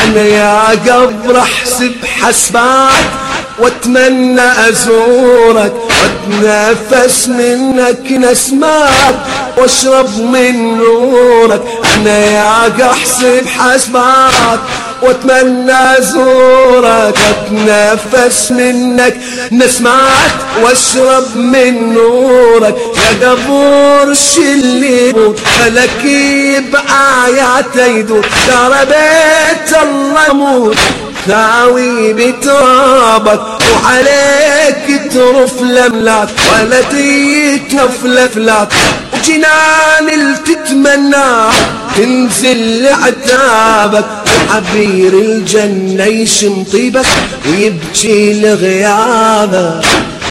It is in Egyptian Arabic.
انا يا قبر احسب حسبات واتمنى ازورك واتنفس منك نسمات واشرب من نورك انا يا احسب حسبات واتمنى ازورك اتنفس منك نسمعك واشرب من نورك يا قبور اللي يموت فلكي بآيات يدور دار بيت الله موت ثاوي بترابك وعليك ترف لملات ولا تيتنف لفلات وجنان اللي تتمنى تنزل لعتابك وعبير الجنة يشم طيبك ويبكي لغيابك